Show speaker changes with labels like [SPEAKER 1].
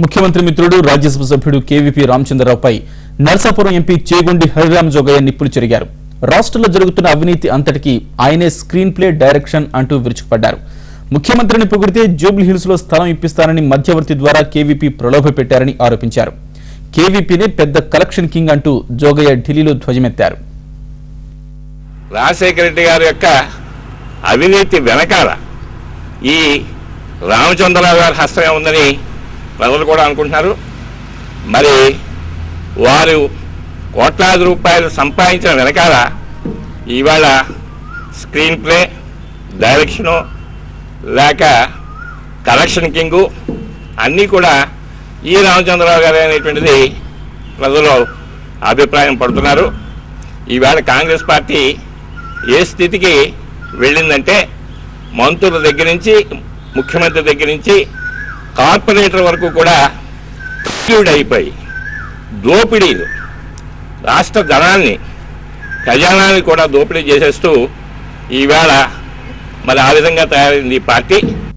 [SPEAKER 1] ముఖ్యమంత్రి మిత్రుడు రాజ్యసభ సభ్యుడు కేవీపీ రామచంద్రరావుపై నర్సాపురం ఎంపీ చేగుండి హరిరామ్ జోగయ్య నిప్పులు చెరిగారు రాష్ట్రంలో జరుగుతున్న అవినీతి అంతటికీ ఆయనే స్క్రీన్ ప్లే డైరెక్షన్ అంటూ విరుచుకుపడ్డారు ముఖ్యమంత్రిని పొగిడితే జూబ్లీ హిల్స్ లో స్థలం ఇప్పిస్తానని మధ్యవర్తి ద్వారా కేవీపీ ప్రలోభ పెట్టారని ఆరోపించారు కేవీపీనే పెద్ద కలెక్షన్ కింగ్ అంటూ జోగయ్య ఢిల్లీలో ధ్వజమెత్తారు
[SPEAKER 2] రాజశేఖర రెడ్డి గారి యొక్క అవినీతి వెనకాల ఈ రామచంద్రరావు గారి హస్తమే ఉందని ప్రజలు కూడా అనుకుంటున్నారు మరి వారు కోట్లాది రూపాయలు సంపాదించిన వెనకాల ఇవాళ స్క్రీన్ ప్లే డైరెక్షను లేక కలెక్షన్ కింగు అన్నీ కూడా ఈ రామచంద్రరావు గారు అనేటువంటిది ప్రజలు అభిప్రాయం పడుతున్నారు ఈవేళ కాంగ్రెస్ పార్టీ ఏ స్థితికి వెళ్ళిందంటే మంత్రుల దగ్గర నుంచి ముఖ్యమంత్రి దగ్గర నుంచి కార్పొరేటర్ వరకు కూడా ఫ్యూడ్ అయిపోయి దోపిడీలు రాష్ట్ర ధనాన్ని ఖజానాన్ని కూడా దోపిడీ చేసేస్తూ ఈవేళ మరి ఆ విధంగా తయారైంది ఈ పార్టీ